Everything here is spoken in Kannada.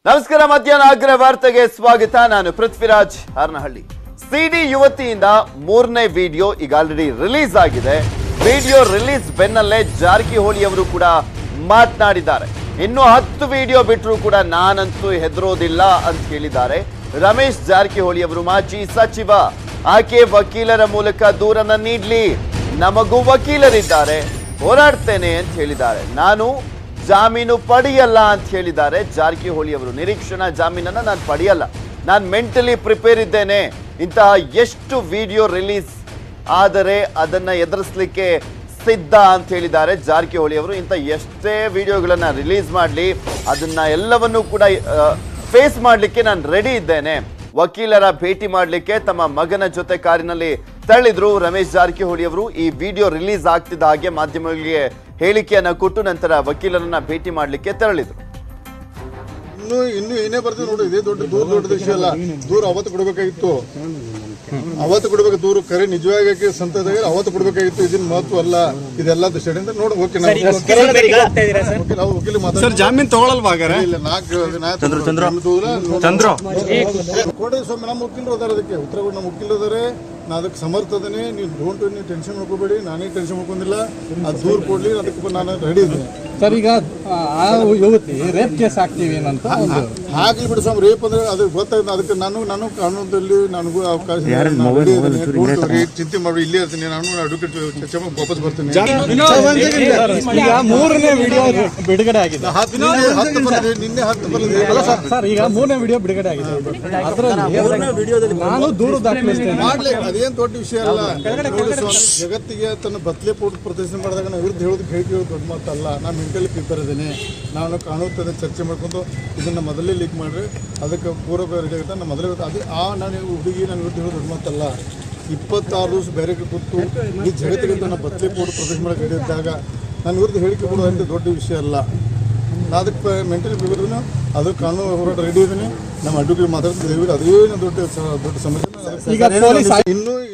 ನಮಸ್ಕಾರ ಮಧ್ಯಾಹ್ನ ಅಗ್ರ ವಾರ್ತೆಗೆ ಸ್ವಾಗತ ನಾನು ಪೃಥ್ವಿರಾಜ್ ಹಾರನಹಳ್ಳಿ ಸಿಡಿ ಯುವತಿಯಿಂದ ಮೂರನೇ ವಿಡಿಯೋ ಈಗ ಆಲ್ರೆಡಿ ರಿಲೀಸ್ ಆಗಿದೆ ವಿಡಿಯೋ ರಿಲೀಸ್ ಬೆನ್ನಲ್ಲೇ ಜಾರಕಿಹೊಳಿ ಅವರು ಕೂಡ ಮಾತನಾಡಿದ್ದಾರೆ ಇನ್ನು ಹತ್ತು ವಿಡಿಯೋ ಬಿಟ್ಟರು ಕೂಡ ನಾನಂತೂ ಹೆದರೋದಿಲ್ಲ ಅಂತ ಹೇಳಿದ್ದಾರೆ ರಮೇಶ್ ಜಾರಕಿಹೊಳಿ ಅವರು ಮಾಜಿ ಸಚಿವ ಆಕೆ ವಕೀಲರ ಮೂಲಕ ದೂರನ್ನ ನೀಡ್ಲಿ ನಮಗೂ ವಕೀಲರಿದ್ದಾರೆ ಹೋರಾಡ್ತೇನೆ ಅಂತ ಹೇಳಿದ್ದಾರೆ ನಾನು ಜಾಮೀನು ಪಡೆಯಲ್ಲ ಅಂತ ಹೇಳಿದ್ದಾರೆ ಜಾರಕಿಹೊಳಿ ಅವರು ನಿರೀಕ್ಷಣಾ ಜಾಮೀನನ್ನ ನಾನು ಪಡೆಯಲ್ಲ ನಾನು ಮೆಂಟಲಿ ಪ್ರಿಪೇರ್ ಇದ್ದೇನೆ ಇಂತಹ ಎಷ್ಟು ವಿಡಿಯೋ ರಿಲೀಸ್ ಆದರೆ ಅದನ್ನ ಎದುರಿಸಲಿಕ್ಕೆ ಸಿದ್ಧ ಅಂತ ಹೇಳಿದ್ದಾರೆ ಜಾರಕಿಹೊಳಿ ಅವರು ಇಂಥ ಎಷ್ಟೇ ವಿಡಿಯೋಗಳನ್ನ ರಿಲೀಸ್ ಮಾಡಲಿ ಅದನ್ನ ಎಲ್ಲವನ್ನೂ ಕೂಡ ಫೇಸ್ ಮಾಡಲಿಕ್ಕೆ ನಾನು ರೆಡಿ ಇದ್ದೇನೆ ವಕೀಲರ ಭೇಟಿ ಮಾಡಲಿಕ್ಕೆ ತಮ್ಮ ಮಗನ ಜೊತೆ ಕಾರಿನಲ್ಲಿ ತೆರಳಿದ್ರು ರಮೇಶ್ ಜಾರಕಿಹೊಳಿ ಅವರು ಈ ವಿಡಿಯೋ ರಿಲೀಸ್ ಆಗ್ತಿದ್ದ ಹಾಗೆ ಮಾಧ್ಯಮಗಳಿಗೆ ಹೇಳಿಕೆಯನ್ನ ಕೊಟ್ಟು ನಂತರ ವಕೀಲರನ್ನ ಭೇಟಿ ಮಾಡಲಿಕ್ಕೆ ತೆರಳಿದ್ರು ಇನ್ನು ಇನ್ನು ಏನೇ ಬರ್ತೀವಿ ನೋಡಿ ಇದೇ ದೊಡ್ಡ ದೂರ ದೊಡ್ಡ ವಿಷಯ ಅಲ್ಲ ದೂರ ಅವತ್ತು ಕೊಡಬೇಕಾಗಿತ್ತು ಅವತ್ತು ಕೊಡ್ಬೇಕು ದೂರ ಕರೆ ನಿಜವಾಗಿ ಆಕೆ ಸಂತದಾಗ ಅವತ್ತು ಕೊಡ್ಬೇಕಾಗಿತ್ತು ಇದನ್ನ ಮಹತ್ವ ಅಲ್ಲ ಇದೆಲ್ಲ ದೃಷ್ಟಿಯಿಂದ ನೋಡಿ ಓಕೆ ನಾವು ವಕೀಲ ಅವ್ರು ವಕೀಲ ಮಾತಾಡ್ತಾರೆ. ಸರ್ ಜಾಮೀನ್ ತಗೊಳಲ್ವಾ ಹಾಗಾರೆ ಇಲ್ಲ ನಾಲ್ಕು ನಾ ದೂರ ಚಂದ್ರು ಕೊಡ್ರಿ ಸ್ವಾಮಿ ನಮ್ಮ ವಕೀಲರು ಅದಾರ ಅದಕ್ಕೆ ಉತ್ತರ ಕೊಡಿ ನಮ್ಮ ವಕೀಲರು ಅದಾರೆ ನಾ ಅದಕ್ಕೆ ಸಮರ್ಥ ಅದೀನಿ ನೀವು ಡೋಂಟ್ ನೀವು ಟೆನ್ಷನ್ ಮಾಡ್ಕೋಬೇಡಿ ನಾನೇ ಟೆನ್ಷನ್ ಮಾಡ್ಕೊಂಡಿಲ್ಲ ಅದು ದೂರ ಕೊಡ್ಲಿ ಅದಕ್ಕೆ ನಾನು ರೆಡಿ ಇದ್ದೀನಿ ಸರ್ ಈಗ ಆ ಆ ಯುವತಿ ರೇಪ್ ಕೇಸ್ ಹಾಕ್ತೀವಿ ಏನಂತ ಒಂದು ಆಗ್ಲಿ ಬಿಡಿ ಸ್ವಾಮಿ ರೇಪ್ ಅಂದ್ರೆ ಅದು ಗೊತ್ತಾಗುತ್ತೆ ಅದಕ್ಕೆ ನಾನು ನಾನು ಕಾನೂನದಲ್ಲಿ ನನಗೂ ಅವಕಾಶ ಇದೆ. ನಾನು ready ಇದ್ದೀನಿ. Don't worry, ಚಿಂತೆ ಮಾಡಿ ಇಲ್ಲೇ ಇರ್ತೀನಿ ನಾನು ಅಡ್ವೊಕೇಟ್ ಚರ್ಚೆ ಮಾಡಿ ವಾಪಸ್ ಬರ್ತೀನಿ ಈಗ ಮೂರನೇ ವಿಡಿಯೋ ಬಿಡುಗಡೆ ಆಗಿದೆ ಹತ್ತು ನಿನ್ನೆ ಹತ್ತು ಬಂದಿದೆ ನಿನ್ನೆ ಹತ್ತು ಬಂದಿದೆ ಅಲ್ಲ ಸರ್ ಸರ್ ಈಗ ಮೂರನೇ ವಿಡಿಯೋ ಬಿಡುಗಡೆ ಆಗಿದೆ ಅದರಲ್ಲಿ ನಾನು ದೂರು ದಾಖಲಿಸ್ತೇನೆ ಮಾಡ್ಲಿ ಅದೇನ್ ದೊಡ್ಡ ವಿಷಯ ಅಲ್ಲ ನೋಡಿ ಸ್ವಾಮಿ ಜಗತ್ತಿಗೆ ತನ್ನ ಬತ್ಲೆ ಪೋಟ್ ಪ್ರದರ್ಶನ ಮಾಡಿದಾಗ ನಾವು ವಿರುದ್ಧ ಹೇಳೋದಕ್ಕೆ ಹೇಳಿಕೆ ಹೇಳೋದು ದೊಡ್ಡ ಮಾತಲ್ಲ ನಾನು ಮೆಂಟಲಿ ಪ್ರಿಪೇರ್ ಇದ್ದೀನಿ ನಾನು ಕಾನೂನು ತಂದೆ ಚರ್ಚೆ ಮಾಡ್ಕೊಂಡು ಇದನ್ನ ಮೊದಲೇ ಲೀಕ್ ಮಾಡ್ರಿ ಅದಕ್ಕೆ ಪೂರ್ವ ರೆಡಿ ಆಗುತ್ತೆ ನಾನು ಮೊದಲೇ ಗೊತ್ತು. ಅದು ಆ ನಾನು ಹುಡುಗಿ ನಾನು ವಿರುದ್ಧ ಹೇಳೋದು ದೊಡ್ಡ ಮಾತಲ್ಲ ಇಪ್ಪತ್ತಾರು ದಿವಸ ಬೇರೆ ಕೂತು ಈ ಜಗತ್ತಿಗೆ ತನ್ನ ಬತ್ಲೆ ಪೋಟ್ ಪ್ರದರ್ಶನ ಮಾಡಕ್ಕೆ ರೆಡಿ ಇದ್ದಾಗ ನನ್ನ ವಿರುದ್ಧ ಹೇಳಿಕೆ ಕೊಡೋದು ದೊಡ್ಡ ವಿಷಯ ಅಲ್ಲ ನಾ ಅದಕ್ಕೆ ಮೆಂಟಲಿ ಪ್ರಿಪೇರ್ ಇದೀನಿ ಅದು ಕಾನೂನು ಹೋರಾಟ ರೆಡಿ ಇದ್ದೀನಿ ನಮ್ಮ ಅಡ್ವೊಕೇಟ್ ಮಾತಾಡ್ತಿದ್ದೀವಿ ಅದೇನು ದೊಡ್ಡ ಸ- ದೊಡ್ಡ ಸಮಸ್ಯೆ ಈಗ ಪೊಲೀಸ್ ಇನ್ನು